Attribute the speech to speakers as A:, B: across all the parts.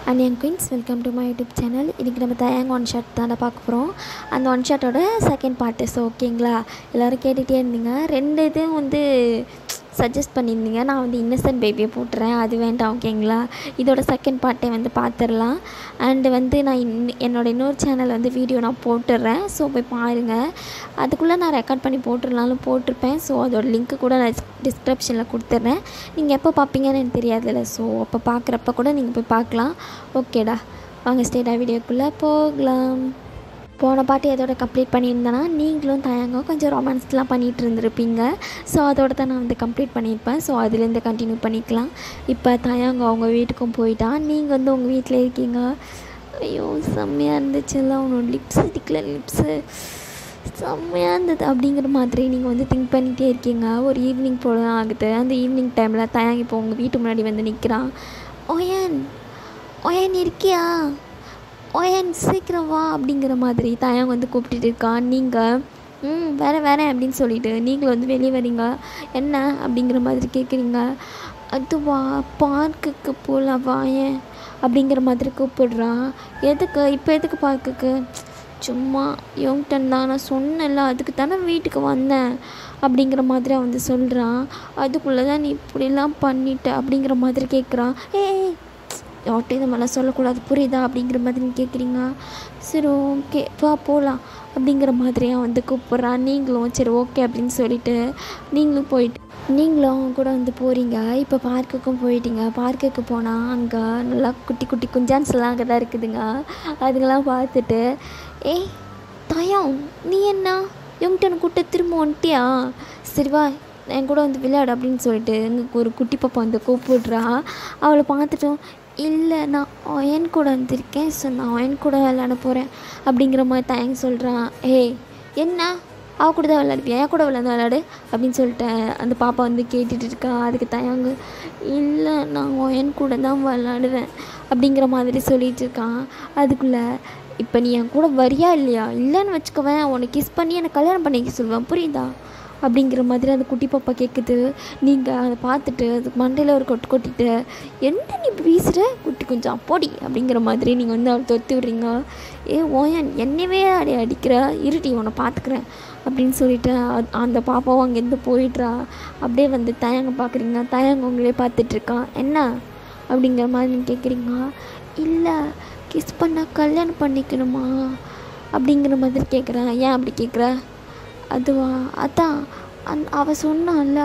A: and என் queens welcome to my YouTube channel இன்றைக்கி நம்ம தயாங்க ஒன் ஷாட் தானே பார்க்க போகிறோம் அந்த ஒன் ஷாட்டோட செகண்ட் பார்ட்டு ஸோ ஓகேங்களா எல்லோரும் கேட்டுகிட்டே இருந்தீங்க ரெண்டு இதுவும் வந்து சஜஸ்ட் பண்ணியிருந்தீங்க நான் வந்து இன்னசென்ட் பேபியை போட்டுறேன் அது வேண்டாம் ஓகேங்களா இதோட செகண்ட் பார்ட்டை வந்து பார்த்துடலாம் அண்டு வந்து நான் இன் என்னோட இன்னொரு சேனல் வந்து வீடியோ நான் போட்டுடுறேன் ஸோ போய் பாருங்கள் அதுக்குள்ளே நான் ரெக்கார்ட் பண்ணி போட்டுருனாலும் போட்டிருப்பேன் ஸோ அதோட லிங்க்கு கூட நான் டிஸ்கிரிப்ஷனில் கொடுத்துட்றேன் நீங்கள் எப்போ பார்ப்பீங்கன்னு எனக்கு தெரியாதுல்ல ஸோ அப்போ பார்க்குறப்ப கூட நீங்கள் போய் பார்க்கலாம் ஓகேடா வாங்க ஸ்டேட்டா வீடியோக்குள்ளே போகலாம் போன பாட்டு எதோட கம்ப்ளீட் பண்ணியிருந்தேன்னா நீங்களும் தயங்க கொஞ்சம் ரொமான்ஸ்லாம் பண்ணிகிட்டு இருந்திருப்பீங்க ஸோ அதோட தான் நான் வந்து கம்ப்ளீட் பண்ணியிருப்பேன் ஸோ அதுலேருந்து கண்டினியூ பண்ணிக்கலாம் இப்போ தயங்க அவங்க வீட்டுக்கும் போயிட்டா நீங்கள் வந்து உங்கள் வீட்டில் இருக்கீங்க ஐயோ செம்மையாக இருந்துச்சுல்ல உன்னோட லிப்ஸ்டிக்கில் லிப்ஸு செம்மையாக இருந்தது அப்படிங்கிற மாதிரி நீங்கள் வந்து திங்க் பண்ணிகிட்டே இருக்கீங்க ஒரு ஈவினிங் போல தான் ஆகுது அந்த ஈவினிங் டைமில் தயாங்க இப்போ உங்கள் வீட்டு முன்னாடி வந்து நிற்கிறான் ஓயன் ஓயன் இருக்கியா ஓயன் சீக்கிரம் வா அப்படிங்கிற மாதிரி தயாங்க வந்து கூப்பிட்டுட்டு இருக்கான் நீங்கள் ம் வேறு வேறு அப்படின்னு சொல்லிட்டு நீங்களும் வந்து வெளியே வரீங்க என்ன அப்படிங்கிற மாதிரி கேட்குறீங்க அதுவா பார்க்குக்கு போகலாம் வாயேன் அப்படிங்கிற மாதிரி கூப்பிடுறான் எதுக்கு இப்போ எதுக்கு பார்க்குக்கு சும்மா யோங்டன் தான் நான் சொன்னேன்ல அதுக்கு தானே வீட்டுக்கு வந்தேன் அப்படிங்கிற மாதிரி அவன் வந்து சொல்கிறான் அதுக்குள்ளே தான் நீ இப்படிலாம் பண்ணிட்ட அப்படிங்கிற மாதிரி கேட்குறான் ஏய் யார்கிட்டையும் இந்த மாதிரிலாம் சொல்லக்கூடாது புரியுதா அப்படிங்கிற மாதிரி நீ கேட்குறீங்க சரி ஓகே வா போகலாம் அப்படிங்கிற மாதிரி அவன் வந்து கூப்பிட்றான் நீங்களும் சரி ஓகே அப்படின்னு சொல்லிட்டு நீங்களும் போயிட்டு நீங்களும் அவங்க கூட வந்து போகிறீங்க இப்போ பார்க்குக்கும் போயிட்டீங்க பார்க்குக்கு போனால் அங்கே நல்லா குட்டி குட்டி குஞ்சான்ஸ் எல்லாம் அங்கே தான் இருக்குதுங்க அதுங்கெல்லாம் பார்த்துட்டு ஏய் தயம் நீ என்ன யங்டனை கூட்ட திரும்ப வந்துட்டியா சரி வா என் கூட வந்து விளையாடு அப்படின்னு சொல்லிட்டு எங்களுக்கு ஒரு குட்டி பாப்பா வந்து கூப்பிடுறா அவளை பார்த்துட்டோம் இல்லை நான் ஒயன் கூட வந்திருக்கேன் ஸோ நான் ஒயன் கூட விளையாட போகிறேன் அப்படிங்கிற மாதிரி தயங்க சொல்கிறான் ஏய் என்ன அவ கூட தான் விளையாடுப்பியா என் கூட விளையாண்டு விளையாடு அப்படின்னு சொல்லிட்டு அந்த பாப்பா வந்து கேட்டுட்டு இருக்கா அதுக்கு தயங்கு இல்லை நான் ஒயன் கூட தான் விளையாடுவேன் அப்படிங்கிற மாதிரி சொல்லிட்டு இருக்கான் அதுக்குள்ளே இப்போ நீ என் கூட வரியா இல்லையா இல்லைன்னு வச்சுக்கவேன் உன்னை கிஸ் பண்ணி என்னை கல்யாணம் பண்ணிக்க சொல்லுவேன் புரியுதா அப்படிங்கிற மாதிரி அந்த குட்டி பாப்பா கேட்குது நீங்கள் அதை பார்த்துட்டு அதுக்கு மண்டையில் ஒரு கொட்டு கொட்டிட்டு என்ன நீ வீசுகிற குட்டி கொஞ்சம் அப்போடி அப்படிங்கிற மாதிரி நீங்கள் வந்து அவள் தொத்து விடுறீங்க ஏ ஓயன் என்னவே அடி அடிக்கிற இருட்டி உன்னை பார்த்துக்கிறேன் அப்படின்னு சொல்லிட்டு அந்த பாப்பாவும் அங்கேருந்து போயிடுறா அப்படியே வந்து தயங்க பார்க்குறீங்க தயங்க உங்களே பார்த்துட்ருக்கான் என்ன அப்படிங்கிற மாதிரி நீங்கள் கேட்குறீங்க இல்லை கிஸ் பண்ணால் கல்யாணம் பண்ணிக்கணுமா அப்படிங்கிற மாதிரி கேட்குறேன் ஏன் அப்படி கேட்குற அதுவா அதான் அந் அவள் சொன்னான்ல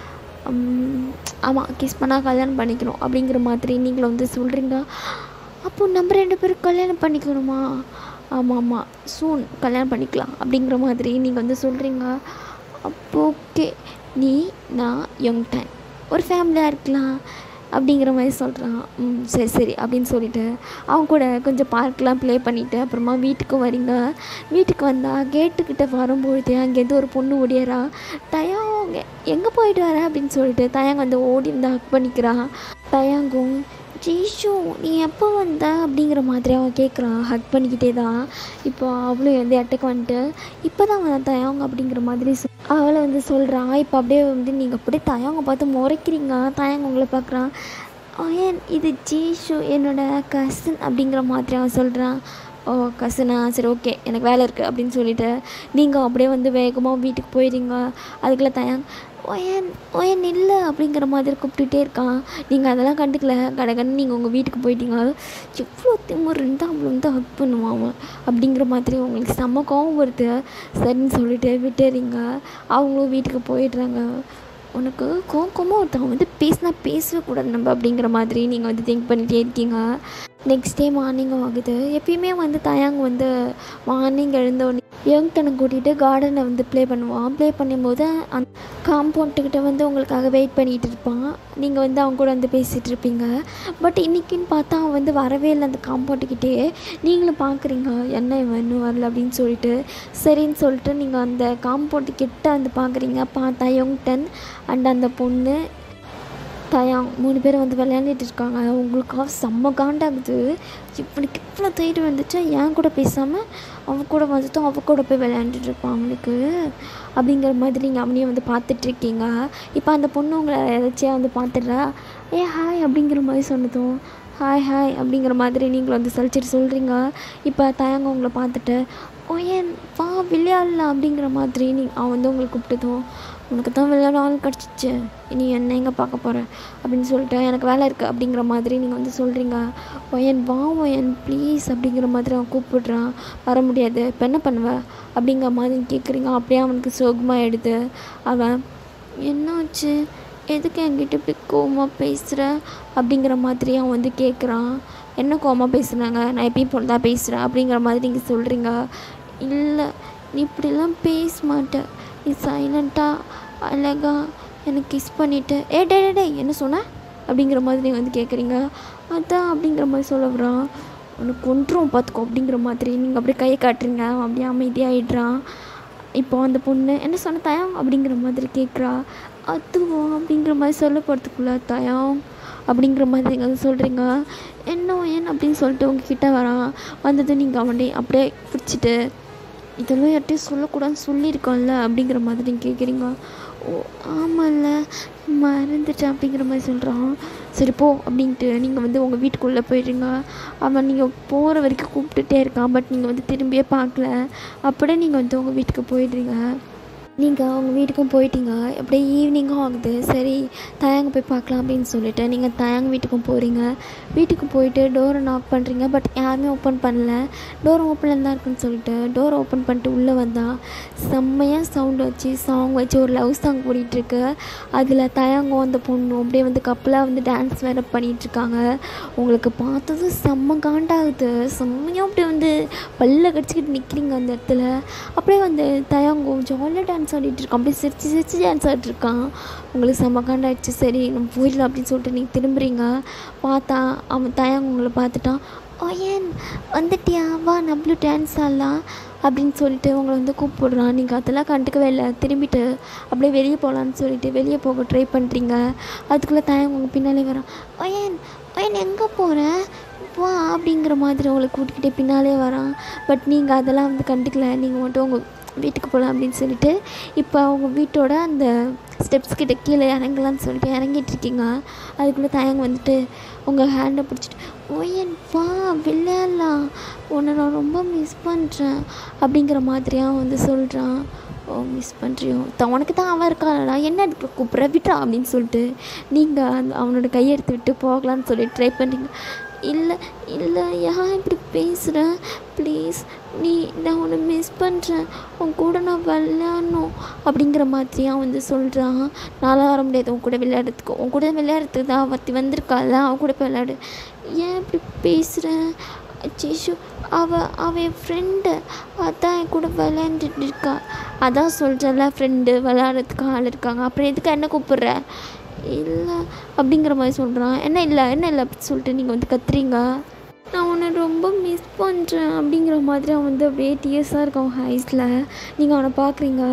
A: ஆமாம் கிஸ் பண்ணால் கல்யாணம் பண்ணிக்கணும் அப்படிங்கிற மாதிரி நீங்களும் வந்து சொல்கிறீங்க அப்போ நம்ம ரெண்டு பேரும் கல்யாணம் பண்ணிக்கணுமா ஆமாம் ஆமாம் சூன் கல்யாணம் பண்ணிக்கலாம் அப்படிங்கிற மாதிரி நீங்கள் வந்து சொல்கிறீங்க அப்போ ஓகே நீ நான் யங் டைம் ஒரு ஃபேமிலியாக இருக்கலாம் அப்படிங்கிற மாதிரி சொல்கிறான் ம் சரி சரி அப்படின்னு சொல்லிட்டு அவன் கூட கொஞ்சம் பார்க்லாம் ப்ளே பண்ணிவிட்டு அப்புறமா வீட்டுக்கு வரீங்க வீட்டுக்கு வந்தால் கேட்டுக்கிட்ட வரும்பொழுது அங்கேருந்து ஒரு பொண்ணு ஓடியறா தயாங்க எங்கே போயிட்டு வர அப்படின்னு சொல்லிட்டு தயாங்க வந்து ஓடி வந்து ஹக் பண்ணிக்கிறான் தயாங்கும் ஜீஷு நீ எப்போ வந்த அப்படிங்கிற மாதிரி அவன் கேட்குறான் ஹக் பண்ணிக்கிட்டே தான் இப்போ அவளும் வந்து அட்டைக்கு வந்துட்டு இப்போ தான் வந்தேன் தயாங்க அப்படிங்கிற மாதிரி அவளை வந்து சொல்கிறான் இப்போ அப்படியே வந்து நீங்கள் அப்படியே தயாங்க பார்த்து முறைக்கிறீங்க தயாங்க உங்களை பார்க்குறான் ஏன் இது ஜீஷு என்னோட கசின் அப்படிங்கிற மாதிரி அவன் சொல்கிறான் ஓ கசனா சரி ஓகே எனக்கு வேலை இருக்குது அப்படின்னு சொல்லிட்டு நீங்கள் அப்படியே வந்து வேகமாக வீட்டுக்கு போயிடுங்க அதுக்குள்ளே தயாங் ஒயன் ஒயன் இல்லை அப்படிங்கிற மாதிரி கூப்பிட்டுட்டே இருக்கான் நீங்கள் அதெல்லாம் கண்டுக்கல கடகன்னு நீங்கள் உங்கள் வீட்டுக்கு போயிட்டீங்க எவ்வளோ திமுர் இருந்தால் அவ்வளோ வந்து ஹக் பண்ணுவான் அவன் அப்படிங்கிற மாதிரி உங்களுக்கு செம்ம கோவம் வருது சரின்னு சொல்லிட்டு விட்டுறீங்க அவங்களும் வீட்டுக்கு போயிடுறாங்க உனக்கு கோவமாக ஒருத்தவங்க வந்து பேசினா பேசவே கூடாது நம்ம அப்படிங்கிற மாதிரி நீங்கள் வந்து திங்க் பண்ணிகிட்டே இருக்கீங்க நெக்ஸ்ட் டே மார்னிங் ஆகுது எப்பயுமே வந்து தயாங்க வந்து மார்னிங் எழுந்தோடனே யங்டனை கூட்டிகிட்டு கார்டனை வந்து ப்ளே பண்ணுவான் ப்ளே பண்ணும்போது அந் காம்பவுண்ட்டுக்கிட்ட வந்து உங்களுக்காக வெயிட் பண்ணிகிட்டு இருப்பான் நீங்கள் வந்து அவங்க கூட வந்து பேசிகிட்டு இருப்பீங்க பட் இன்றைக்கின்னு பார்த்தா அவன் வந்து வரவே இல்லை அந்த காம்பவுண்ட்டுக்கிட்டே நீங்களும் பார்க்குறீங்க என்ன இவன் இன்னும் வரல அப்படின்னு சொல்லிட்டு சரின்னு சொல்லிட்டு நீங்கள் அந்த காம்பவுண்டு கிட்ட வந்து பார்க்குறீங்க பார்த்தா யங்டன் அண்ட் அந்த பொண்ணு தயாங் மூணு பேர் வந்து விளையாண்டுட்டு இருக்காங்க உங்களுக்காக செம்ம காண்டாகுது இவனுக்கு இவ்வளோ தைரியம் வந்துச்சு என் கூட பேசாமல் அவன் கூட வந்துட்டு அவ கூட போய் விளையாண்டுட்டு இருப்பான் அவனுக்கு அப்படிங்கிற மாதிரி நீங்கள் அவனையும் வந்து பார்த்துட்ருக்கீங்க இப்போ அந்த பொண்ணு உங்களை எதாச்சியாக வந்து பார்த்துடுறா ஏ ஹாய் அப்படிங்கிற மாதிரி சொன்னதும் ஹாய் ஹாய் அப்படிங்கிற மாதிரி நீங்கள் வந்து சலிச்சிட்டு சொல்கிறீங்க இப்போ தயங்க உங்களை பார்த்துட்டு ஓ ஏன் வா விளையாடலாம் அப்படிங்கிற மாதிரி நீ அவன் வந்து உங்களை கூப்பிட்டதும் உனக்கு தான் விளையாட ஆள் கிடச்சிச்சு நீ என்ன எங்கே பார்க்க போகிற அப்படின்னு சொல்லிட்டு எனக்கு வேலை இருக்குது அப்படிங்கிற மாதிரி நீங்கள் வந்து சொல்கிறீங்க ஒயன் வா ஒயன் ப்ளீஸ் அப்படிங்கிற மாதிரி அவன் கூப்பிடுறான் வர முடியாது இப்போ என்ன பண்ணுவ அப்படிங்கிற மாதிரி கேட்குறீங்க அப்படியே அவனுக்கு சோகமாக எடுத்து அவன் என்னாச்சு எதுக்கு என்கிட்ட இப்படி கோவமாக பேசுகிற அப்படிங்கிற மாதிரி அவன் வந்து கேட்குறான் என்ன கோவமாக பேசுனாங்க நான் எப்பயும் போல தான் பேசுகிறேன் அப்படிங்கிற மாதிரி நீங்கள் சொல்கிறீங்க இல்லை நீ இப்படிலாம் பேச மாட்ட நீ சைலண்ட்டாக அழகாக எனக்கு கிஸ் பண்ணிவிட்டு ஏ டே டே டே என்ன சொன்ன அப்படிங்கிற மாதிரி நீங்கள் வந்து கேட்குறீங்க அதான் அப்படிங்கிற மாதிரி சொல்ல வரான் உனக்கு கொன்றும் பார்த்துக்கோ அப்படிங்கிற மாதிரி நீங்கள் அப்படியே கையை காட்டுறீங்க அவன் அப்படியே அமைதியாகிடுறான் இப்போ அந்த பொண்ணு என்ன சொன்ன தயம் அப்படிங்கிற மாதிரி கேட்குறா அதுவும் அப்படிங்கிற மாதிரி சொல்ல போகிறதுக்குள்ள தயம் அப்படிங்கிற மாதிரி நீங்கள் வந்து சொல்கிறீங்க என்ன ஏன் அப்படின்னு சொல்லிட்டு உங்ககிட்ட வரான் வந்தது நீங்கள் அவனை அப்படியே பிடிச்சிட்டு இதெல்லாம் யார்ட்டையும் சொல்லக்கூடாதுன்னு சொல்லியிருக்கோம்ல அப்படிங்கிற மாதிரி நீங்கள் கேட்குறீங்க ஓ ஆமாம்ல மறந்துட்டேன் அப்படிங்கிற மாதிரி சொல்கிறான் சரி போ அப்படின்ட்டு நீங்கள் வந்து உங்கள் வீட்டுக்குள்ளே போயிடுறீங்க அவன் நீங்கள் போகிற வரைக்கும் கூப்பிட்டுட்டே இருக்கான் பட் நீங்கள் வந்து திரும்பியே பார்க்கல அப்படியே நீங்கள் வந்து உங்கள் வீட்டுக்கு போயிடுறீங்க நீங்கள் அவங்க வீட்டுக்கும் போயிட்டீங்க அப்படியே ஈவினிங்கும் ஆகுது சரி தயாங்க போய் பார்க்கலாம் அப்படின்னு சொல்லிட்டு நீங்கள் தயாங்க வீட்டுக்கும் போகிறீங்க வீட்டுக்கு போயிட்டு டோரை நாக் பண்ணுறீங்க பட் யாருமே ஓப்பன் பண்ணல டோர் ஓப்பனில் தான் இருக்குன்னு சொல்லிட்டு டோர் ஓப்பன் பண்ணிட்டு உள்ளே வந்தால் செம்மையாக சவுண்ட் வச்சு சாங் வச்சு ஒரு லவ் சாங் ஓடிட்டுருக்கு அதில் தயாங்கும் அந்த பொண்ணும் அப்படியே வந்து கப்பலாக வந்து டான்ஸ் வேறு பண்ணிகிட்ருக்காங்க உங்களுக்கு பார்த்ததும் செம்ம காண்டாகுது செம்மையாக அப்படியே வந்து பல்ல கடிச்சிக்கிட்டு நிற்கிறீங்க அந்த இடத்துல அப்படியே வந்து தயாங்கும் ஜாலியாக டான்ஸ் ஆடிட்டு இருக்கான் அப்படியே சிரிச்சு சிரிச்சு டான்ஸ் ஆடிட்டு இருக்கான் உங்களுக்கு செம்ம காண்டாயிடுச்சு சரி நம்ம போயிடலாம் அப்படின்னு சொல்லிட்டு நீங்கள் திரும்புறீங்க பார்த்தா அவன் தயாங்க உங்களை பார்த்துட்டான் ஓ ஏன் வந்துட்டியா வா நம்மளும் டான்ஸ் ஆடலாம் அப்படின்னு சொல்லிட்டு உங்களை வந்து கூப்பிடுறான் நீங்கள் அதெல்லாம் கண்டுக்கவே இல்லை திரும்பிட்டு அப்படியே வெளியே போகலான்னு சொல்லிட்டு வெளியே போக ட்ரை பண்ணுறீங்க அதுக்குள்ளே தயங்க உங்கள் பின்னாலே வரான் ஓ ஏன் ஓ ஏன் எங்கே போகிற வா அப்படிங்கிற மாதிரி உங்களை கூட்டிக்கிட்டே பின்னாலே வரான் பட் நீங்கள் அதெல்லாம் வந்து கண்டுக்கல நீங்கள் மட்டும் உங்கள் வீட்டுக்கு போகலாம் அப்படின்னு சொல்லிட்டு இப்போ அவங்க வீட்டோட அந்த ஸ்டெப்ஸ் கிட்ட கீழே இறங்கலான்னு சொல்லிட்டு இறங்கிட்டு இருக்கீங்க அதுக்குள்ளே தயங்க வந்துட்டு உங்கள் ஹேண்டை பிடிச்சிட்டு ஓயன் வா விளையாடலாம் உன்னை நான் ரொம்ப மிஸ் பண்ணுறேன் அப்படிங்கிற மாதிரியாக வந்து சொல்கிறான் ஓ மிஸ் பண்ணுறியோ த உனக்கு தான் அவன் இருக்காளடா என்ன அதுக்கு கூப்பிட்ற விட்றா அப்படின்னு சொல்லிட்டு நீங்கள் அந்த அவனோட கையை எடுத்து விட்டு போகலான்னு சொல்லி ட்ரை பண்ணுறீங்க இல்லை இல்லை ஏன் இப்படி பேசுகிற ப்ளீஸ் நீ நான் உன்னை மிஸ் பண்ணுறேன் உன் கூட நான் விளையாடணும் அப்படிங்கிற மாதிரி அவன் வந்து சொல்கிறான் நான்லாம் வர முடியாது உன் கூட விளையாடுறதுக்கு உன் கூட விளையாடுறதுக்கு தான் அவத்தி வந்திருக்காள் அவன் கூட போய் விளையாடு ஏன் இப்படி பேசுகிறேன் சிஷு அவ அவ என் ஃப்ரெண்டு அதான் என் கூட விளையாண்டுட்டு இருக்கா அதான் சொல்கிறல ஃப்ரெண்டு விளையாடுறதுக்கு ஆள் இருக்காங்க அப்புறம் எதுக்கு என்ன கூப்பிட்ற இல்லை அப்படிங்கிற மாதிரி சொல்கிறான் என்ன இல்லை என்ன இல்லை அப்படின்னு சொல்லிட்டு நீங்கள் வந்து கத்துறீங்க நான் உன்னை ரொம்ப மிஸ் பண்ணுறேன் அப்படிங்கிற மாதிரி அவன் வந்து அப்படியே டிஎஸ்ஸாக இருக்கான் அவன் ஹைஸில் நீங்கள் அவனை பார்க்குறீங்க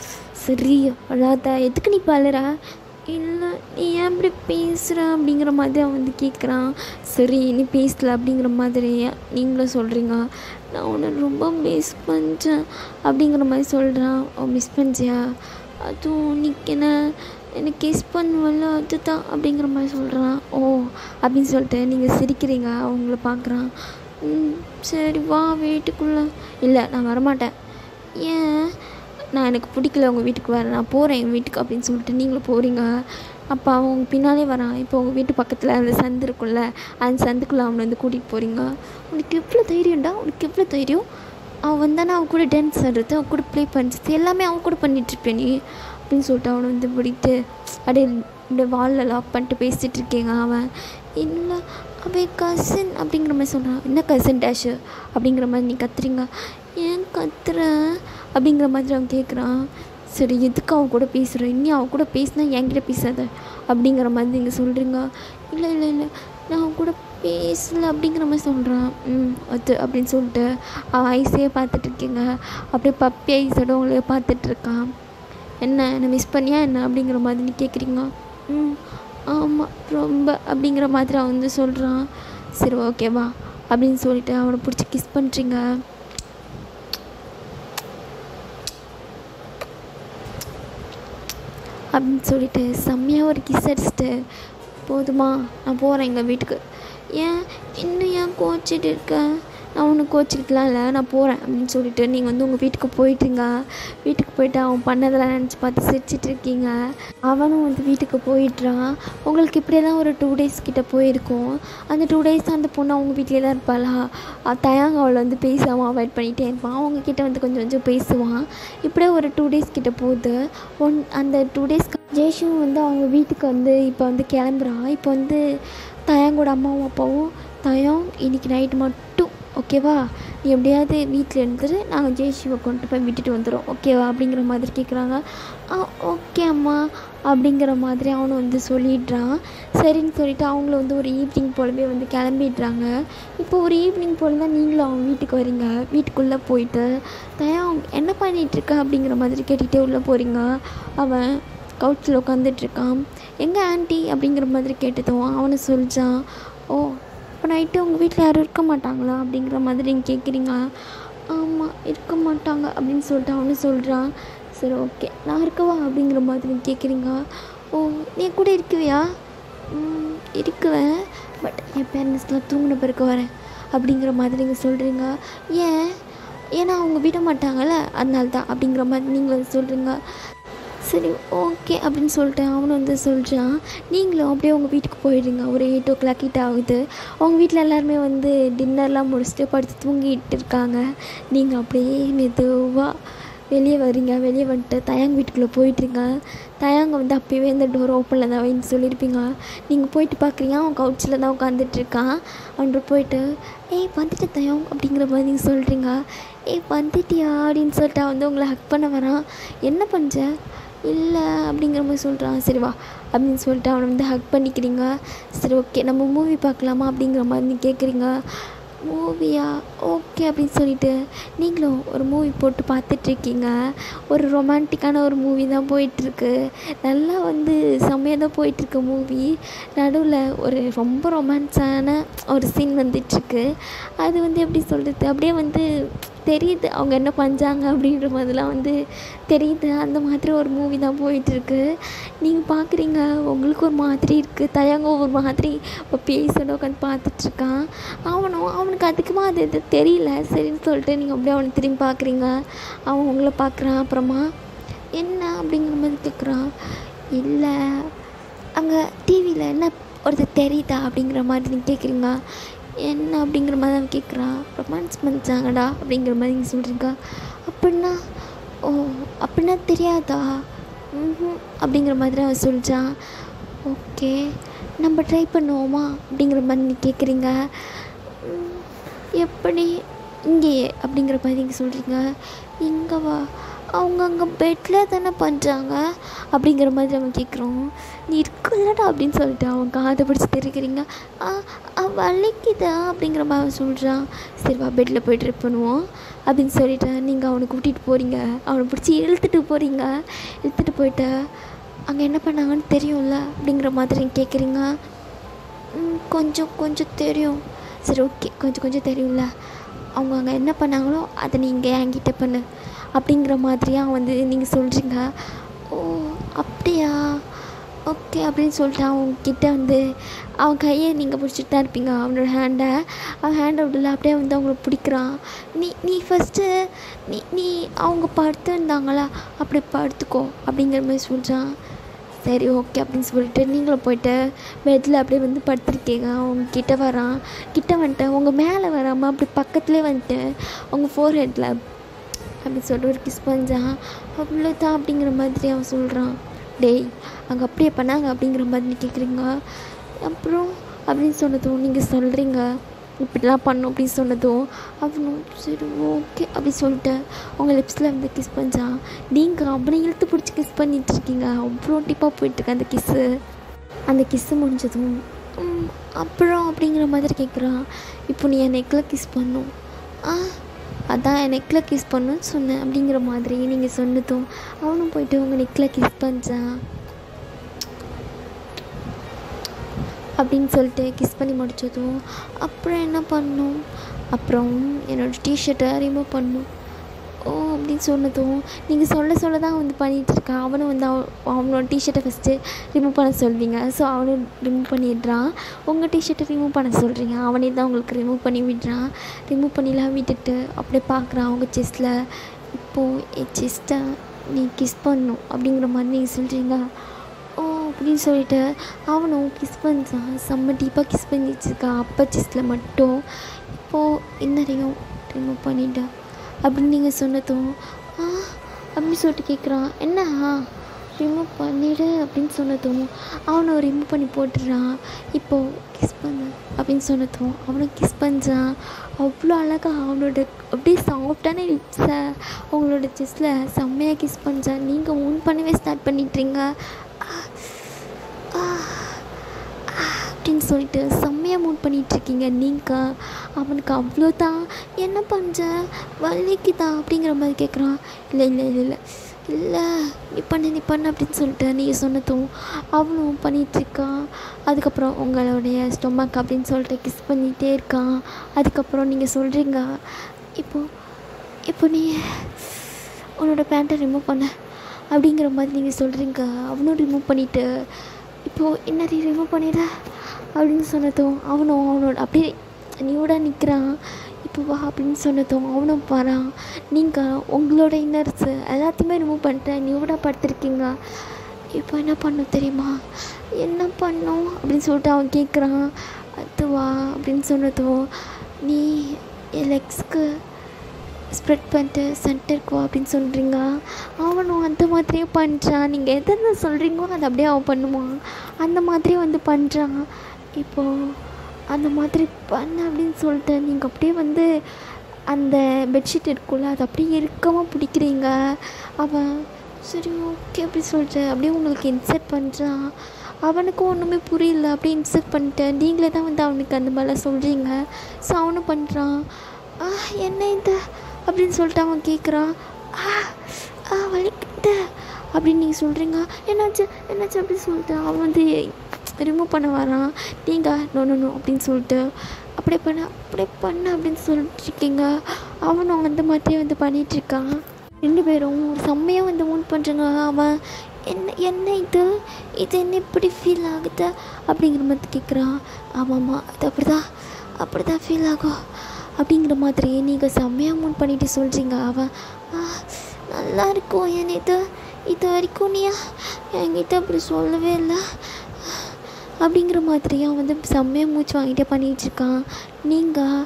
A: சரி அழாத எதுக்கு நீ பழுற இல்லை நீ ஏன் இப்படி பேசுகிற அப்படிங்கிற மாதிரி அவன் வந்து கேட்குறான் சரி நீ பேசல அப்படிங்கிற மாதிரி நீங்களும் சொல்கிறீங்க நான் உன்னை ரொம்ப மிஸ் பண்ணுறேன் அப்படிங்கிற மாதிரி சொல்கிறான் அவன் மிஸ் பண்ணிச்சியா அதுவும் இன்னைக்கு என்ன எனக்கு கிஸ் பண்ணுவல்ல அதுதான் அப்படிங்கிற மாதிரி சொல்கிறான் ஓ அப்படின்னு சொல்லிட்டு நீங்கள் சிரிக்கிறீங்க அவங்கள பார்க்குறான் ம் சரி வா வீட்டுக்குள்ளே இல்லை நான் வரமாட்டேன் ஏன் நான் எனக்கு பிடிக்கல உங்கள் வீட்டுக்கு வரேன் நான் போகிறேன் எங்கள் வீட்டுக்கு அப்படின்னு சொல்லிட்டு நீங்களும் போகிறீங்க அப்போ அவங்க பின்னாலே வரான் இப்போ உங்கள் வீட்டு பக்கத்தில் அந்த சந்து இருக்கும்ல அந்த சந்துக்குள்ளே அவனை வந்து கூட்டிகிட்டு போகிறீங்க உனக்கு எவ்வளோ தைரியம்டா உனக்கு எவ்வளோ தைரியம் அவன் வந்தானே அவன் கூட டான்ஸ் ஆடுறது அவன் கூட ப்ளே பண்ணுறது எல்லாமே அவன் கூட பண்ணிகிட்ருப்பேன் நீ அப்படின்னு சொல்லிட்டு அவனை வந்து பிடித்து அப்படியே அப்படியே வாலில் லாக் பண்ணிட்டு பேசிகிட்டு இருக்கீங்க அவன் இல்லை அவன் கசின் அப்படிங்கிற மாதிரி சொல்கிறான் என்ன கசின் டேஷு அப்படிங்கிற மாதிரி நீ கத்துறீங்க ஏன் கத்துற அப்படிங்கிற மாதிரி அவன் கேட்குறான் சரி எதுக்கு அவன் கூட பேசுகிற இனி அவன் கூட பேசினா என்கிட்ட பேசாத அப்படிங்கிற மாதிரி நீங்கள் சொல்கிறீங்க இல்லை இல்லை இல்லை நான் அவன் கூட பேசல அப்படிங்கிற மாதிரி சொல்கிறான் ம் அது அப்படின்னு சொல்லிட்டு அவன் ஐஸையே பார்த்துட்டு இருக்கீங்க அப்படியே பப்பி ஐஸோட உங்களையே பார்த்துட்ருக்கான் என்ன என்னை மிஸ் பண்ணியா என்ன அப்படிங்கிற மாதிரி நீ கேட்குறீங்க ம் ஆமாம் ரொம்ப அப்படிங்கிற மாதிரி அவன் வந்து சொல்கிறான் சரி ஓகேவா அப்படின்னு சொல்லிட்டு அவனை பிடிச்சி கிஸ் பண்ணுறீங்க அப்படின்னு சொல்லிட்டு செம்மையாக ஒரு கிஸ் அடிச்சுட்டு போதுமா நான் போகிறேன் எங்கள் வீட்டுக்கு ஏன் இன்னும் ஏன் கோச்சிட்டு இருக்க நான் ஒன்றும் கோச்சிக்கிட்டுலாம் இல்லை நான் போகிறேன் அப்படின்னு சொல்லிட்டு நீங்கள் வந்து உங்கள் வீட்டுக்கு போயிட்டுருங்க வீட்டுக்கு போயிட்டு அவன் பண்ணதெல்லாம் நினச்சி பார்த்து சிரிச்சிட்டு இருக்கீங்க அவனும் வந்து வீட்டுக்கு போயிட்டுறான் உங்களுக்கு இப்படியெல்லாம் ஒரு டூ டேஸ் கிட்ட போயிருக்கும் அந்த டூ டேஸ் அந்த பொண்ணு அவங்க வீட்டிலே தான் இருப்பாளா அஹ் தயங்க அவளை வந்து பேசாமல் அவாய்ட் பண்ணிகிட்டே இருப்பான் அவங்க கிட்ட வந்து கொஞ்சம் கொஞ்சம் பேசுவான் இப்படியே ஒரு டூ டேஸ் கிட்ட போகுது ஒன் அந்த டூ டேஸ்க்கு ஜெய்ஷும் வந்து அவங்க வீட்டுக்கு வந்து இப்போ வந்து கிளம்புறான் இப்போ வந்து தயங்கோட அம்மாவும் அப்பாவும் தயம் இன்னைக்கு நைட்டு மட்டும் ஓகேவா நீ எப்படியாவது வீட்டில் இருந்துட்டு நாங்கள் ஜெய்ஷிவை கொண்டு போய் விட்டுட்டு வந்துடும் ஓகேவா அப்படிங்கிற மாதிரி கேட்குறாங்க ஆ ஓகே அம்மா அப்படிங்கிற மாதிரி அவனும் வந்து சொல்லிடுறான் சரின்னு சொல்லிட்டு அவங்கள வந்து ஒரு ஈவினிங் போலவே வந்து கிளம்பிடுறாங்க இப்போ ஒரு ஈவினிங் போல் தான் நீங்களும் அவங்க வீட்டுக்கு வரீங்க வீட்டுக்குள்ளே போயிட்டு தயம் என்ன பண்ணிகிட்ருக்க அப்படிங்கிற மாதிரி கேட்டுக்கிட்டே உள்ளே போகிறீங்க அவன் கவுச்சில் உட்காந்துட்ருக்கான் எங்கே ஆன்ட்டி அப்படிங்கிற மாதிரி கேட்டதும் அவனை சொல்லிச்சான் ஓ இப்போ நைட்டு உங்கள் வீட்டில் யாரும் இருக்க மாட்டாங்களா அப்படிங்கிற மாதிரி நீங்கள் கேட்குறீங்க ஆமாம் இருக்க மாட்டாங்க அப்படின்னு சொல்லிட்டு அவனு சொல்கிறான் சரி ஓகே நான் இருக்கவா அப்படிங்கிற மாதிரி நீங்க கேட்குறீங்க ஓ நீ என் கூட இருக்குவியா ம், இருக்குவேன் பட் என் பேரண்ட்ஸ்லாம் தூங்கின பிறகு வரேன் அப்படிங்கிற மாதிரி நீங்கள் சொல்கிறீங்க ஏன் ஏன்னா அவங்க விட மாட்டாங்கல்ல அதனால தான் அப்படிங்கிற மாதிரி நீங்கள் வந்து சொல்கிறீங்க சரி ஓகே அப்படின்னு சொல்லிட்டு அவனும் வந்து சொல்கிறான் நீங்களும் அப்படியே உங்கள் வீட்டுக்கு போயிடுங்க ஒரு எயிட் ஓ கிளாக் கிட்ட ஆகுது அவங்க வீட்டில் எல்லாருமே வந்து டின்னர்லாம் முடிச்சுட்டு படுத்து தூங்கிட்டு இருக்காங்க நீங்கள் அப்படியே மெதுவாக வெளியே வரீங்க வெளியே வந்துட்டு தயாங்க வீட்டுக்குள்ளே போயிட்டுருங்க தயாங்க வந்து அப்போவே இந்த டோர் ஓப்பனில் தான் வைன்னு சொல்லியிருப்பீங்க நீங்கள் போயிட்டு பார்க்குறீங்க அவன் கவுச்சில் தான் உட்காந்துட்டு இருக்கான் அவன்கிட்ட போயிட்டு ஏய் வந்துட்டு தயம் அப்படிங்கிற மாதிரி நீங்கள் சொல்கிறீங்க ஏய் வந்துட்டியா அப்படின்னு சொல்லிட்டு அவன் வந்து உங்களை ஹக் பண்ண வரான் என்ன பண்ணுற இல்லை அப்படிங்கிற மாதிரி சொல்கிறான் சரி வா அப்படின்னு சொல்லிட்டு அவனை வந்து ஹக் பண்ணிக்கிறீங்க சரி ஓகே நம்ம மூவி பார்க்கலாமா அப்படிங்கிற மாதிரி நீ கேட்குறீங்க மூவியா ஓகே அப்படின்னு சொல்லிட்டு நீங்களும் ஒரு மூவி போட்டு பார்த்துட்ருக்கீங்க ஒரு ரொமான்டிக்கான ஒரு மூவி தான் போயிட்டுருக்கு நல்லா வந்து செம்மையாக தான் போயிட்டுருக்கு மூவி நடுவில் ஒரு ரொம்ப ரொமான்ஸான ஒரு சீன் வந்துட்டுருக்கு அது வந்து எப்படி சொல்கிறது அப்படியே வந்து தெரியுது அவங்க என்ன பண்ணுறாங்க அப்படின்ற மாதிரிலாம் வந்து தெரியுது அந்த மாதிரி ஒரு மூவி தான் போயிட்டுருக்கு நீங்கள் பார்க்குறீங்க உங்களுக்கு ஒரு மாதிரி இருக்குது தயங்க ஒரு மாதிரி இப்போ பேசணும் உட்காந்து பார்த்துட்ருக்கான் அவனும் அவனுக்கு அதிகமாக அது இது தெரியல சரின்னு சொல்லிட்டு நீங்கள் அப்படியே அவனை திரும்பி பார்க்குறீங்க அவன் உங்களை பார்க்குறான் அப்புறமா என்ன அப்படிங்கிற மாதிரி கேட்குறான் இல்லை அங்கே டிவியில் என்ன ஒருத்தர் தெரியுதா அப்படிங்கிற மாதிரி நீங்கள் கேட்குறீங்க என்ன அப்படிங்கிற மாதிரி அவன் கேட்குறான் ரொமான்ஸ் பண்ணிச்சாங்கடா அப்படிங்கிற மாதிரி நீங்கள் சொல்கிறீங்க அப்படின்னா ஓ அப்படின்னா தெரியாதா ம் அப்படிங்கிற மாதிரி அவன் சொல்லிச்சான் ஓகே நம்ம ட்ரை பண்ணுவோமா அப்படிங்கிற மாதிரி நீ கேட்குறீங்க ம், எப்படி இங்கேயே அப்படிங்கிற மாதிரி நீங்கள் சொல்கிறீங்க இங்கே வா அவங்க அங்கே பெட்டில் தானே பண்ணுறாங்க அப்படிங்கிற மாதிரி அவன் கேட்குறோம் நீ இருக்குல்லடா அப்படின்னு சொல்லிட்டு அவன் காதை பிடிச்சி தெரிவிக்கிறீங்க ஆ ஆ, வலிக்குதா அப்படிங்கிற மாதிரி அவன் சொல்கிறான் சரி வா பெட்டில் போய் ட்ரை பண்ணுவோம் அப்படின்னு சொல்லிட்டு நீங்கள் அவனை கூட்டிகிட்டு போகிறீங்க அவனை பிடிச்சி இழுத்துட்டு போகிறீங்க இழுத்துட்டு போயிட்டு அங்கே என்ன பண்ணாங்கன்னு தெரியும்ல அப்படிங்கிற மாதிரி கேட்குறீங்க ம், கொஞ்சம் கொஞ்சம் தெரியும் சரி ஓகே கொஞ்சம் கொஞ்சம் தெரியும்ல அவங்க அங்கே என்ன பண்ணாங்களோ அதை நீங்கள் என்கிட்ட பண்ணு அப்படிங்கிற மாதிரியாக வந்து நீங்கள் சொல்கிறீங்க ஓ அப்படியா ஓகே அப்படின்னு சொல்லிட்டு அவன் கிட்ட வந்து அவன் கையை நீங்கள் பிடிச்சிட்டு தான் இருப்பீங்க அவனோட ஹேண்டை அவன் ஹேண்டை விடல அப்படியே வந்து அவங்கள பிடிக்கிறான் நீ நீ ஃபஸ்ட்டு நீ நீ அவங்க படுத்துருந்தாங்களா அப்படி படுத்துக்கோ அப்படிங்கிற மாதிரி சொல்கிறான் சரி ஓகே அப்படின்னு சொல்லிட்டு நீங்களும் போயிட்டு பெட்டில் அப்படியே வந்து படுத்திருக்கீங்க அவங்க கிட்ட வரான் கிட்ட வந்துட்டு உங்கள் மேலே வராமல் அப்படி பக்கத்துலேயே வந்துட்டு உங்கள் ஃபோர் ஹெட்டில் அப்படி சொல்லிட்டு ஒரு கிஸ் பண்ணான் அவ்வளோதான் அப்படிங்கிற மாதிரி அவன் சொல்கிறான் டேய் அங்கே அப்படியே பண்ணாங்க அப்படிங்கிற மாதிரி கேட்குறீங்க அப்புறம் அப்படின்னு சொன்னதும் நீங்கள் சொல்கிறீங்க இப்படிலாம் பண்ணும் அப்படின்னு சொன்னதும் அவனும் சரி ஓகே அப்படி சொல்லிட்டு உங்கள் லிப்ஸில் வந்து கிஸ் பண்ணான் நீங்கள் அவனை இழுத்து பிடிச்சி கிஸ் பண்ணிட்டு இருக்கீங்க அவ்வளோ டிப்பாக போயிட்டுருக்கு அந்த கிஸ்ஸு அந்த கிஸ்ஸு முடிஞ்சதும் "ம், அப்புறம் அப்படிங்கிற மாதிரி கேட்குறான் இப்போ நீ என் நெக்கில் கிஸ் பண்ணும் ஆ அதான் என் நெக்கில் கிஸ் பண்ணுன்னு சொன்னேன் அப்படிங்கிற மாதிரி நீங்கள் சொன்னதும் அவனும் போயிட்டு உங்கள் நெக்கில் கிஸ் பண்ணான் அப்படின்னு சொல்லிட்டு கிஸ் பண்ணி முடிச்சதும் அப்புறம் என்ன பண்ணும் அப்புறம் என்னோடய டிஷர்ட்டை ரிமூவ் பண்ணும் ஓ அப்படி அப்படின்னு சொன்னதும் நீங்கள் சொல்ல சொல்ல தான் வந்து பண்ணிகிட்டு இருக்கான் அவனும் வந்து அவ அவனோட டிஷர்ட்டை ஃபஸ்ட்டு ரிமூவ் பண்ண சொல்வீங்க ஸோ அவனும் ரிமூவ் பண்ணிடுறான் உங்கள் டிஷர்ட்டை ரிமூவ் பண்ண சொல்கிறீங்க அவனே தான் உங்களுக்கு ரிமூவ் பண்ணி விடுறான் ரிமூவ் பண்ணிலாம் விட்டுட்டு அப்படியே பார்க்குறான் அவங்க செஸ்ட்டில் இப்போது என் செஸ்ட்டை நீ கிஸ் பண்ணும் அப்படிங்கிற மாதிரி நீங்கள் சொல்கிறீங்க ஓ அப்படின்னு சொல்லிட்டு அவனும் கிஸ் பண்ணுறான் செம்ம டீப்பாக கிஸ் பண்ணி வச்சுருக்கான் அப்போ செஸ்ட்டில் மட்டும் இப்போது இன்னரையும் ரிமூவ் பண்ணிட்டா அப்படின்னு நீங்கள் சொன்னதும் ஆ அப்படின்னு சொல்லிட்டு கேட்குறான் என்ன ரிமூவ் பண்ணிடு அப்படின்னு சொன்னதும் அவனை ரிமூவ் பண்ணி போட்டுடுறான் இப்போது கிஸ் பண்ணு அப்படின்னு சொன்னதும் அவனும் கிஸ் பண்ணுறான் அவ்வளோ அழகாக அவனோட அப்படியே சாஃப்டான லிப்ஸை அவங்களோட செஸ்ஸில் செம்மையாக கிஸ் பண்ணுறான் நீங்கள் ஓன் பண்ணவே ஸ்டார்ட் பண்ணிட்டுறீங்க அப்படின்னு சொல்லிட்டு செம்மையாக மூட் பண்ணிகிட்ருக்கீங்க நீங்கள் அவனுக்கு அவ்வளோ தான் என்ன பண்ணுற வலிக்குதா அப்படிங்கிற மாதிரி கேட்குறான் இல்லை இல்லை இல்லை இல்லை இல்லை நீ பண்ணு நீ பண்ணு அப்படின்னு சொல்லிட்டு நீங்கள் சொன்னதும் அவனும் பண்ணிகிட்ருக்கான் அதுக்கப்புறம் உங்களுடைய ஸ்டொமக் அப்படின்னு சொல்லிட்டு கிஸ் பண்ணிகிட்டே இருக்கான் அதுக்கப்புறம் நீங்கள் சொல்கிறீங்க இப்போது இப்போ நீ உன்னோட பேண்ட்டை ரிமூவ் பண்ண அப்படிங்கிற மாதிரி நீங்கள் சொல்கிறீங்க அவனும் ரிமூவ் பண்ணிவிட்டு இப்போது என்ன ரிமூவ் பண்ணிட அப்படின்னு சொன்னதும் அவனும் அவனோட அப்படியே நியூடாக நிற்கிறான் இப்போ வா அப்படின்னு சொன்னதும் அவனும் வரான் நீங்கள் உங்களோட இன்னர்ஸு எல்லாத்தையுமே ரிமூவ் பண்ணிட்டு நியூடாக படுத்திருக்கீங்க இப்போ என்ன பண்ணும் தெரியுமா என்ன பண்ணும் அப்படின்னு சொல்லிட்டு அவன் கேட்குறான் அதுவா அப்படின்னு சொன்னதும் நீ என் லெக்ஸ்க்கு ஸ்ப்ரெட் பண்ணிட்டு சென்டருக்கு வா அப்படின்னு சொல்கிறீங்க அவனும் அந்த மாதிரியே பண்ணுறான் நீங்கள் எதை எதை சொல்கிறீங்களோ அதை அப்படியே அவன் பண்ணுவான் அந்த மாதிரியே வந்து பண்ணுறான் இப்போது அந்த மாதிரி பண்ண அப்படின்னு சொல்லிட்டு நீங்கள் அப்படியே வந்து அந்த பெட்ஷீட் இருக்குல்ல அதை அப்படியே இறுக்கமாக பிடிக்கிறீங்க அவன் சரி ஓகே அப்படி சொல்லிட்டு அப்படியே உங்களுக்கு இன்சர்ட் பண்ணுறான் அவனுக்கும் ஒன்றுமே புரியல அப்படியே இன்சர்ட் பண்ணிட்டு நீங்களே தான் வந்து அவனுக்கு அந்த மாதிரிலாம் சொல்கிறீங்க ஸோ அவனும் பண்ணுறான் ஆ என்ன இது அப்படின்னு சொல்லிட்டு அவன் கேட்குறான் ஆ ஆ வலிக்குது அப்படின்னு நீங்கள் சொல்கிறீங்க என்னாச்சு என்னாச்சு அப்படின்னு சொல்லிட்டு அவன் வந்து ரிமூவ் பண்ண வரான் நீங்கள் நோ நோ நோ அப்படின்னு சொல்லிட்டு அப்படியே பண்ண அப்படியே பண்ண அப்படின்னு சொல்லிட்டு இருக்கீங்க அவனும் அந்த மாதிரியே வந்து பண்ணிகிட்ருக்கான் ரெண்டு பேரும் ஒரு செம்மையாக வந்து மூன் பண்ணுறாங்க அவன் என்ன என்ன இது இது என்ன இப்படி ஃபீல் ஆகுது அப்படிங்கிற மாதிரி கேட்குறான் ஆமாம்மா அது அப்படி தான் அப்படி தான் ஃபீல் ஆகும் அப்படிங்கிற மாதிரி நீங்கள் செம்மையாக மூன் பண்ணிட்டு சொல்கிறீங்க அவன் "ஆ, நல்லா இருக்கும் என் இது இது வரைக்கும் நீ என்கிட்ட அப்படி சொல்லவே இல்லை அப்படிங்கிற மாதிரி அவன் வந்து செம்மையாக மூச்சு வாங்கிட்டே பண்ணிகிட்ருக்கான் நீங்கள்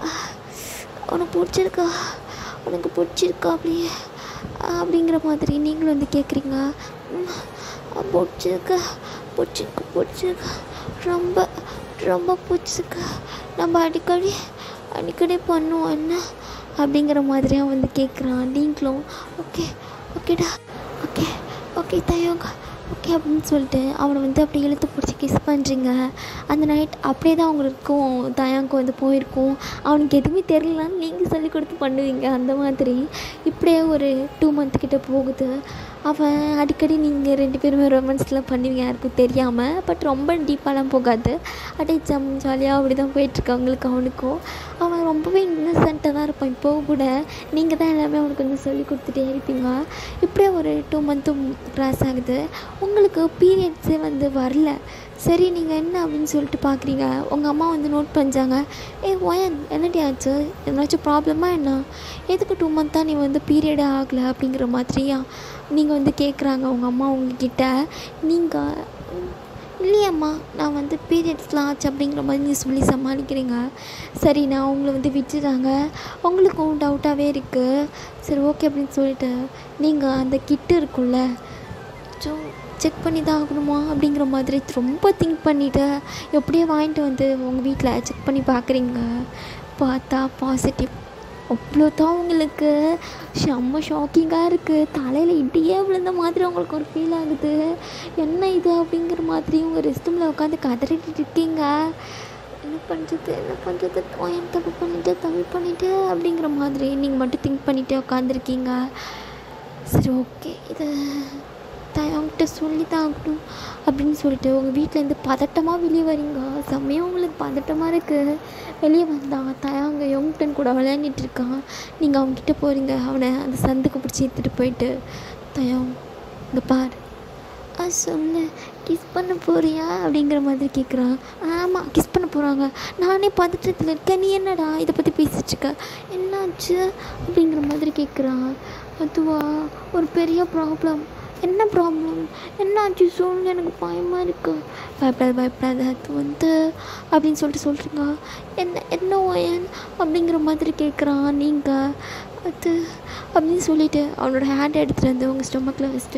A: உனக்கு பிடிச்சிருக்கா உனக்கு பிடிச்சிருக்கா அப்படியே அப்படிங்கிற மாதிரி நீங்களும் வந்து கேட்குறீங்க "ம், பிடிச்சிருக்கா பிடிச்சிருக்கு பிடிச்சிருக்கா ரொம்ப ரொம்ப பிடிச்சிருக்கு நம்ம அடிக்கடி அடிக்கடி பண்ணுவோம் என்ன அப்படிங்கிற மாதிரி அவன் வந்து கேட்குறான் நீங்களும் ஓகே ஓகேடா ஓகே ஓகே தயோங்க ஓகே அப்படின்னு சொல்லிட்டு அவனை வந்து அப்படியே இழுத்து பிடிச்சி கிஸ் பண்ணுறீங்க அந்த நைட் அப்படியே தான் அவங்களுக்கும் தயாங்கும் வந்து போயிருக்கும் அவனுக்கு எதுவுமே தெரியலன்னு நீங்கள் சொல்லி கொடுத்து பண்ணுவீங்க அந்த மாதிரி இப்படியே ஒரு டூ மந்த் கிட்ட போகுது அவன் அடிக்கடி நீங்கள் ரெண்டு பேருமே ரொமான்ஸ்லாம் பண்ணுவீங்க யாருக்கும் தெரியாமல் பட் ரொம்ப டீப்பாலாம் போகாது அப்படியே ஜம் ஜாலியாக அப்படி தான் போயிட்டுருக்கு அவங்களுக்கு அவனுக்கும் அவன் ரொம்பவே இன்னசென்ட்டாக தான் இருப்பான் இப்போ கூட நீங்கள் தான் எல்லாமே அவனுக்கு வந்து சொல்லி கொடுத்துட்டே இருப்பீங்க இப்படியே ஒரு டூ மந்த்தும் க்ராஸ் ஆகுது உங்களுக்கு பீரியட்ஸே வந்து வரல சரி நீங்கள் என்ன அப்படின்னு சொல்லிட்டு பார்க்குறீங்க உங்கள் அம்மா வந்து நோட் பண்ணுறாங்க ஏ ஒயன் என்னடி ஆச்சு எதனாச்சும் ப்ராப்ளமா என்ன எதுக்கு டூ மந்த்தாக நீ வந்து பீரியடே ஆகலை அப்படிங்கிற மாதிரியா நீங்கள் வந்து கேட்குறாங்க உங்கள் அம்மா உங்ககிட்ட நீங்கள் இல்லையம்மா நான் வந்து பீரியட்ஸ்லாம் ஆச்சு அப்படிங்கிற மாதிரி நீங்கள் சொல்லி சமாளிக்கிறீங்க சரி நான் உங்களை வந்து விட்டுறாங்க உங்களுக்கும் டவுட்டாகவே இருக்குது சரி ஓகே அப்படின்னு சொல்லிட்டு நீங்கள் அந்த கிட்டு இருக்குல்ல ஸோ செக் பண்ணி தான் ஆகணுமா அப்படிங்கிற மாதிரி ரொம்ப திங்க் பண்ணிவிட்டு எப்படியோ வாங்கிட்டு வந்து உங்கள் வீட்டில் செக் பண்ணி பார்க்குறீங்க பார்த்தா பாசிட்டிவ் அவ்வளோ தான் உங்களுக்கு செம்ம ஷாக்கிங்காக இருக்குது தலையில் இடியே விழுந்த மாதிரி உங்களுக்கு ஒரு ஃபீல் ஆகுது என்ன இது அப்படிங்கிற மாதிரி உங்கள் ரெஸ்ட் ரூமில் உட்காந்து கதறிட்டு இருக்கீங்க என்ன பண்ணுறது என்ன பண்ணுறது ஏன் தப்பு பண்ணிட்டு தப்பு பண்ணிட்டு அப்படிங்கிற மாதிரி நீங்கள் மட்டும் திங்க் பண்ணிட்டு உட்காந்துருக்கீங்க சரி ஓகே இது தயங்கிட்ட சொல்லி தான் ஆகணும் அப்படின்னு சொல்லிட்டு உங்கள் வீட்டிலேருந்து பதட்டமாக வெளியே வரீங்க செம்மையாக உங்களுக்கு பதட்டமாக இருக்குது வெளியே வந்தா தயாங்க யோங்டன் கூட விளையாண்டுட்டு இருக்கான் நீங்கள் அவன்கிட்ட போகிறீங்க அவனை அந்த சந்துக்கு பிடிச்சி எடுத்துகிட்டு போயிட்டு தயம் இங்கே பார் ஆ சொல்லு கிஸ் பண்ண போறியா அப்படிங்கிற மாதிரி கேட்குறான் ஆமாம் கிஸ் பண்ண போகிறாங்க நானே பதற்றத்தில் இருக்கேன் நீ என்னடா இதை பற்றி பேசிட்டு இருக்க என்னாச்சு அப்படிங்கிற மாதிரி கேட்குறான் அதுவா ஒரு பெரிய ப்ராப்ளம் என்ன ப்ராப்ளம் என்னாச்சு சொல்லு எனக்கு பயமாக இருக்கு பயப்படாத பயப்படாத அது வந்து அப்படின்னு சொல்லிட்டு சொல்கிறீங்க என்ன என்ன ஓயன் அப்படிங்கிற மாதிரி கேட்குறான் நீங்கள் அது அப்படின்னு சொல்லிட்டு அவனோட ஹேண்ட் எடுத்துகிட்டு வந்து உங்கள் ஸ்டொமக்கில் வச்சுட்டு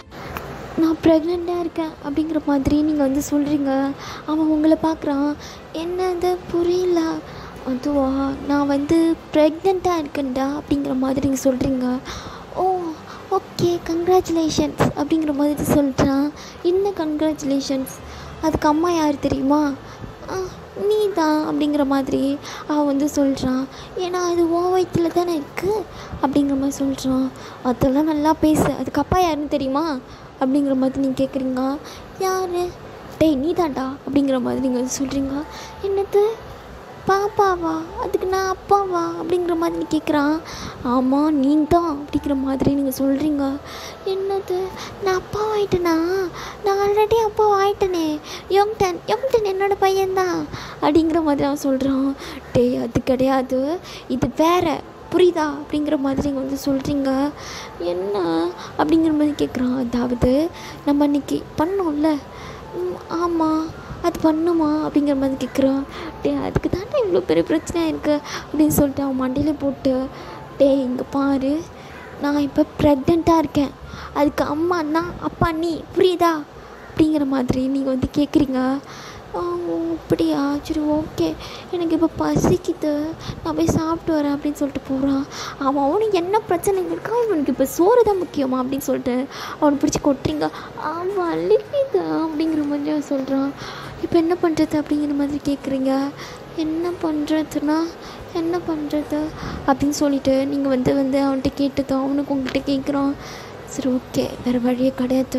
A: நான் ப்ரெக்னெண்ட்டாக இருக்கேன் அப்படிங்கிற மாதிரி நீங்கள் வந்து சொல்கிறீங்க அவன் உங்களை பார்க்குறான் என்னது புரியல அதுவா நான் வந்து ப்ரெக்னெண்ட்டாக இருக்கேன்டா அப்படிங்கிற மாதிரி நீங்கள் சொல்கிறீங்க ஓ ஓகே கங்க்ராச்சுலேஷன்ஸ் அப்படிங்கிற மாதிரி சொல்கிறான் இன்னும் கங்க்ராச்சுலேஷன்ஸ் அதுக்கு அம்மா யார் தெரியுமா ஆ நீ தான் அப்படிங்கிற மாதிரி அவன் வந்து சொல்கிறான் ஏன்னா அது ஓ வயிற்றில் தானே இருக்குது அப்படிங்கிற மாதிரி சொல்கிறான் அதெல்லாம் நல்லா பேசு அதுக்கு அப்பா யாருன்னு தெரியுமா அப்படிங்கிற மாதிரி நீங்கள் கேட்குறீங்க யார் டேய் நீ தான்டா அப்படிங்கிற மாதிரி நீங்கள் வந்து சொல்கிறீங்க என்னது பாப்பாவா அதுக்கு நான் அப்பாவா அப்படிங்கிற மாதிரி நீ கேட்குறான் ஆமாம் நீ தான் அப்படிங்கிற மாதிரி நீங்கள் சொல்கிறீங்க என்னது நான் அப்பா ஆயிட்டேனா நான் ஆல்ரெடி அப்பா ஆயிட்டனே யங்டன் யங்டன் என்னோட பையன்தான் அப்படிங்கிற மாதிரி அவன் சொல்கிறான் டேய் அது கிடையாது இது வேற புரியுதா அப்படிங்கிற மாதிரி நீங்கள் வந்து சொல்கிறீங்க என்ன அப்படிங்கிற மாதிரி கேட்குறான் அதாவது நம்ம அன்றைக்கி பண்ணோம்ல ம், ஆமாம் அது பண்ணுமா அப்படிங்கிற மாதிரி கேட்குறான் டே அதுக்கு தானே இவ்வளோ பெரிய பிரச்சனையாக இருக்குது அப்படின்னு சொல்லிட்டு அவன் மண்டையில் போட்டு டேய் இங்கே பாரு நான் இப்போ ப்ரெக்னெண்ட்டாக இருக்கேன் அதுக்கு அம்மா நான் அப்பா நீ புரியுதா அப்படிங்கிற மாதிரி நீங்கள் வந்து கேட்குறீங்க ஆ, ஓ அப்படியா சரி ஓகே எனக்கு இப்போ பசிக்குது நான் போய் சாப்பிட்டு வரேன் அப்படின்னு சொல்லிட்டு போகிறான் அவன் அவனுக்கு என்ன பிரச்சனை இருக்கா இவனுக்கு இப்போ சோறு தான் முக்கியமா அப்படின்னு சொல்லிட்டு அவனை பிடிச்சி கொட்டுறீங்க அவன் வலிக்குது அப்படிங்கிற மாதிரி அவன் சொல்கிறான் இப்போ என்ன பண்ணுறது அப்படிங்கிற மாதிரி கேட்குறீங்க என்ன பண்ணுறதுன்னா என்ன பண்ணுறது அப்படின்னு சொல்லிட்டு நீங்கள் வந்து வந்து அவன்கிட்ட கேட்டதும் அவனுக்கு உங்கள்கிட்ட கேட்குறான் சரி ஓகே வேறு வழியே கிடையாது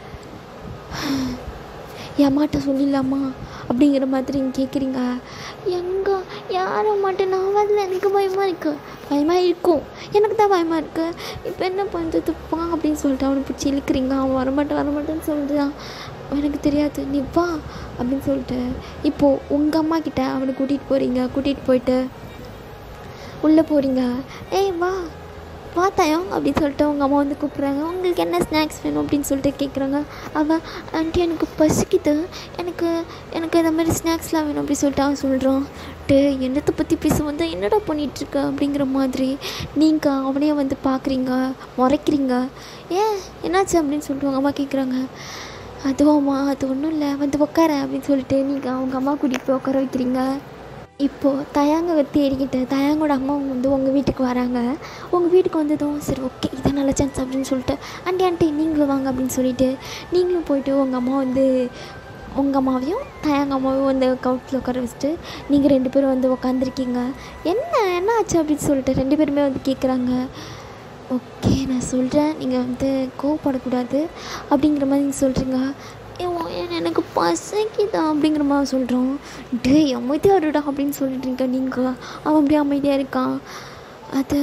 A: என் அம்மாட்ட சொல்லிடலாமா அப்படிங்கிற மாதிரி நீங்கள் கேட்குறீங்க எங்கே யார் அம்மாட்ட நான் வரல எனக்கு பயமாக இருக்குது பயமாக இருக்கும் எனக்கு தான் பயமாக இருக்குது இப்போ என்ன பண்ணுறதுப்பா அப்படின்னு சொல்லிட்டு அவனை பிடிச்சி இழுக்கிறீங்க அவன் வரமாட்டேன் வரமாட்டேன்னு சொல்கிறான் எனக்கு தெரியாது நீ வா அப்படின்னு சொல்லிட்டு இப்போது உங்கள் அம்மா கிட்ட அவனை கூட்டிகிட்டு போகிறீங்க கூட்டிகிட்டு போயிட்டு உள்ளே போகிறீங்க ஏய் வா பார்த்தாயம் அப்படின்னு சொல்லிட்டு அவங்க அம்மா வந்து கூப்பிட்றாங்க உங்களுக்கு என்ன ஸ்நாக்ஸ் வேணும் அப்படின்னு சொல்லிட்டு கேட்குறாங்க அவன் ஆண்டி எனக்கு பசிக்குது எனக்கு எனக்கு இந்த மாதிரி ஸ்நாக்ஸ்லாம் வேணும் அப்படி சொல்லிட்டு அவன் சொல்கிறான் டே என்னத்தை பற்றி பேச வந்தால் என்னடா பண்ணிகிட்ருக்க அப்படிங்கிற மாதிரி நீங்கள் அவனையே வந்து பார்க்குறீங்க முறைக்கிறீங்க ஏன் என்னாச்சு அப்படின்னு சொல்லிட்டு அவங்க அம்மா கேட்குறாங்க அதுவாம்மா அது ஒன்றும் இல்லை வந்து உட்கார அப்படின்னு சொல்லிட்டு நீங்கள் அவங்க அம்மா கூட்டிகிட்டு போய் உட்கார வைக்கிறீங்க இப்போது தயாங்க தேடிக்கிட்டு தயாங்கோட அம்மா வந்து உங்கள் வீட்டுக்கு வராங்க உங்கள் வீட்டுக்கு வந்ததும் சரி ஓகே இதான் நல்ல சான்ஸ் அப்படின்னு சொல்லிட்டு ஆண்டி ஆண்டி நீங்களும் வாங்க அப்படின்னு சொல்லிட்டு நீங்களும் போயிட்டு உங்கள் அம்மா வந்து உங்கள் அம்மாவையும் தயாங்க அம்மாவையும் வந்து கவுட்டில் உட்கார வச்சுட்டு நீங்கள் ரெண்டு பேரும் வந்து உட்காந்துருக்கீங்க என்ன என்ன ஆச்சு அப்படின்னு சொல்லிட்டு ரெண்டு பேருமே வந்து கேட்குறாங்க ஓகே நான் சொல்கிறேன் நீங்கள் வந்து கோவப்படக்கூடாது அப்படிங்கிற மாதிரி நீங்கள் சொல்கிறீங்க ஏ ஓயன் எனக்கு பசிக்குதா அப்படிங்கிற மாதிரி சொல்கிறோம் டேய் அமைதியாக இருடா அப்படின்னு சொல்லிட்டு நீங்கள் அவன் அப்படியே அமைதியாக இருக்கான் அது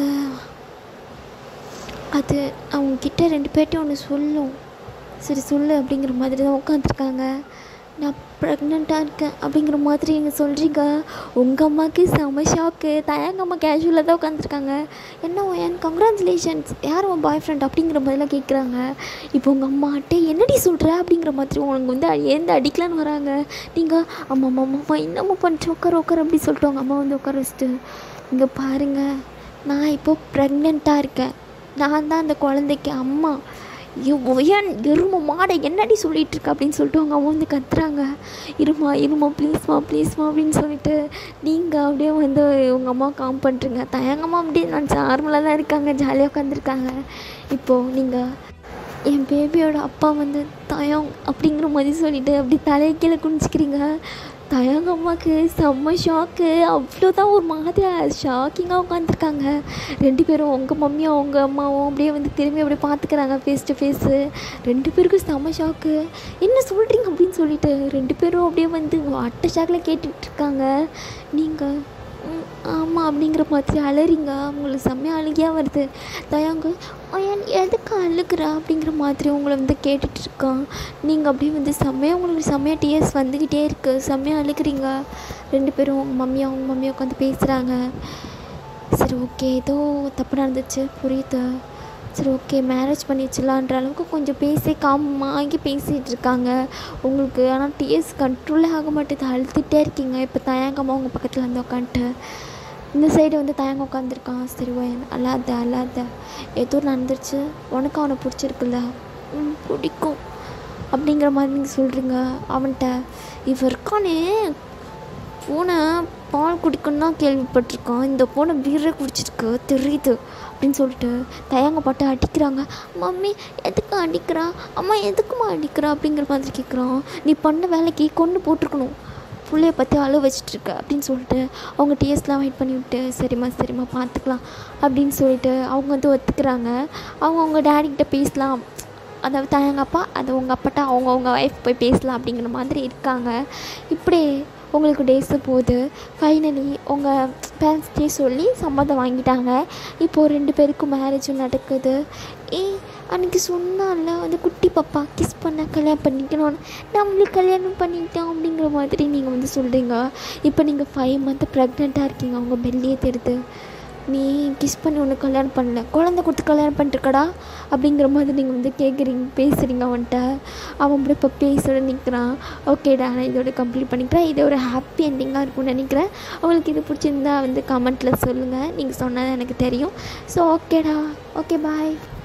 A: அது அவங்கக்கிட்ட ரெண்டு பேர்ட்டையும் ஒன்று சொல்லும் சரி சொல்லு அப்படிங்கிற மாதிரி தான் உட்காந்துருக்காங்க நான் ப்ரெக்னெண்ட்டாக இருக்கேன் அப்படிங்கிற மாதிரி நீங்கள் சொல்கிறீங்க உங்கள் அம்மாவுக்கு செம ஷாக்கு தயாங்க அம்மா கேஷுவலாக தான் உட்காந்துருக்காங்க என்ன என் கங்க்ராச்சுலேஷன்ஸ் யார் உன் பாய் ஃப்ரெண்ட் அப்படிங்கிற மாதிரிலாம் கேட்குறாங்க இப்போ உங்கள் அம்மாட்டே என்னடி சொல்கிற அப்படிங்கிற மாதிரி உனக்கு வந்து ஏந்து அடிக்கலான்னு வராங்க நீங்கள் அம்மா அம்மா அம்மா என்னம்மா பண்ணிச்சு உட்கார உட்கார அப்படி சொல்லிட்டு உங்கள் அம்மா வந்து உட்கார வச்சுட்டு இங்கே பாருங்கள் நான் இப்போ ப்ரெக்னெண்ட்டாக இருக்கேன் நான் தான் அந்த குழந்தைக்கு அம்மா ஏன் எரும மாடை என்னடி சொல்லிட்டு இருக்க அப்படின்னு சொல்லிட்டு அவங்க அம்மா வந்து கத்துறாங்க இருமா இருமா ப்ளீஸ்மா ப்ளீஸ்மா அப்படின்னு சொல்லிட்டு நீங்கள் அப்படியே வந்து உங்கள் அம்மா காம் பண்ணுறீங்க தயங்கம்மா அப்படியே நான் நார்மலாக தான் இருக்காங்க ஜாலியாக உட்காந்துருக்காங்க இப்போது நீங்கள் என் பேபியோட அப்பா வந்து தயம் அப்படிங்கிற மாதிரி சொல்லிட்டு அப்படி தலையை கீழே குனிச்சிக்கிறீங்க தயங்க அம்மாவுக்கு செம்ம ஷாக்கு அவ்வளோதான் ஒரு மாதிரி ஷாக்கிங்காக உட்காந்துருக்காங்க ரெண்டு பேரும் உங்கள் மம்மியும் அவங்க அம்மாவும் அப்படியே வந்து திரும்பி அப்படியே பார்த்துக்கிறாங்க ஃபேஸ் டு ஃபேஸு ரெண்டு பேருக்கும் செம்ம ஷாக்கு என்ன சொல்கிறீங்க அப்படின்னு சொல்லிட்டு ரெண்டு பேரும் அப்படியே வந்து அட்டை ஷாக்கில் கேட்டுட்ருக்காங்க நீங்கள் ம், ஆமாம் அப்படிங்கிற மாதிரி அலறிங்க அவங்களுக்கு செம்மையாக அழுகியாக வருது தயாங்க அயன் எதுக்கு அழுகுற அப்படிங்கிற மாதிரி உங்களை வந்து கேட்டுட்டு இருக்கான் நீங்கள் அப்படியே வந்து செம்மையாக உங்களுக்கு செம்மையாக டிஎஸ் வந்துக்கிட்டே இருக்குது செம்மையாக அழுகுறீங்க ரெண்டு பேரும் உங்கள் மம்மியும் அவங்க மம்மியும் உட்காந்து பேசுகிறாங்க சரி ஓகே ஏதோ தப்பு நடந்துச்சு புரியுது சரி ஓகே மேரேஜ் பண்ணி வச்சிடலான்ற அளவுக்கு கொஞ்சம் பேசி காமாகி பேசிகிட்டு இருக்காங்க உங்களுக்கு ஆனால் டிஎஸ் கண்ட்ரோலே ஆக மாட்டேது அழுதுகிட்டே இருக்கீங்க இப்போ தயங்கமாக உங்கள் பக்கத்தில் வந்து உட்காந்துட்டு இந்த சைடு வந்து தயங்க உட்காந்துருக்கான் சரி ஓயன் அல்லாத அல்லாத ஏதோ நடந்துருச்சு உனக்கு அவனை பிடிச்சிருக்குல்ல ம் பிடிக்கும் அப்படிங்கிற மாதிரி நீங்கள் சொல்கிறீங்க அவன்கிட்ட இவன் இருக்கானே பூனை பால் குடிக்கணும்னா கேள்விப்பட்டிருக்கான் இந்த பூனை பீரை குடிச்சிருக்கு தெரியுது அப்படின்னு சொல்லிட்டு தயங்கப்பட்டு அடிக்கிறாங்க மம்மி எதுக்கு அடிக்கிறா அம்மா எதுக்குமா அடிக்கிறா அப்படிங்கிற மாதிரி கேட்குறான் நீ பண்ண வேலைக்கு கொண்டு போட்டிருக்கணும் புள்ளைய பற்றி அழ வச்சிட்டு இருக்க அப்படின்னு சொல்லிட்டு அவங்க டிஎஸ்லாம் வெயிட் பண்ணி விட்டு சரிம்மா சரிம்மா பார்த்துக்கலாம் அப்படின்னு சொல்லிட்டு அவங்க வந்து ஒத்துக்கிறாங்க அவங்க அவங்க டேடிக்கிட்ட பேசலாம் அதாவது தாங்க அப்பா அது உங்கள் அப்பாட்ட அவங்க அவங்க ஒய்ஃப் போய் பேசலாம் அப்படிங்கிற மாதிரி இருக்காங்க இப்படி உங்களுக்கு டேஸு போகுது ஃபைனலி உங்கள் பேரண்ட்ஸ்டே சொல்லி சம்மதம் வாங்கிட்டாங்க இப்போது ரெண்டு பேருக்கும் மேரேஜும் நடக்குது ஏ அன்றைக்கி சொன்னால அந்த குட்டி பாப்பா கிஸ் பண்ண கல்யாணம் பண்ணிக்கணும்னு நம்மளுக்கு கல்யாணம் பண்ணிட்டோம் அப்படிங்கிற மாதிரி நீங்கள் வந்து சொல்கிறீங்க இப்போ நீங்கள் ஃபைவ் மந்த் ப்ரெக்னெண்ட்டாக இருக்கீங்க அவங்க பெல்லியே தெரியுது நீ கிஸ் பண்ணி ஒன்று கல்யாணம் பண்ணல குழந்தை கொடுத்து கல்யாணம் பண்ணிட்டுருக்கடா அப்படிங்கிற மாதிரி நீங்கள் வந்து கேட்குறீங்க பேசுகிறீங்க அவன்கிட்ட அவன் அப்படியே இப்போ பேசோட நிற்கிறான் ஓகேடா நான் இதோட கம்ப்ளீட் பண்ணிக்கிறேன் இது ஒரு ஹாப்பி எண்டிங்காக இருக்கும்னு நினைக்கிறேன் உங்களுக்கு இது பிடிச்சிருந்தா வந்து கமெண்ட்டில் சொல்லுங்கள் நீங்கள் சொன்னது எனக்கு தெரியும் ஸோ ஓகேடா ஓகே பாய்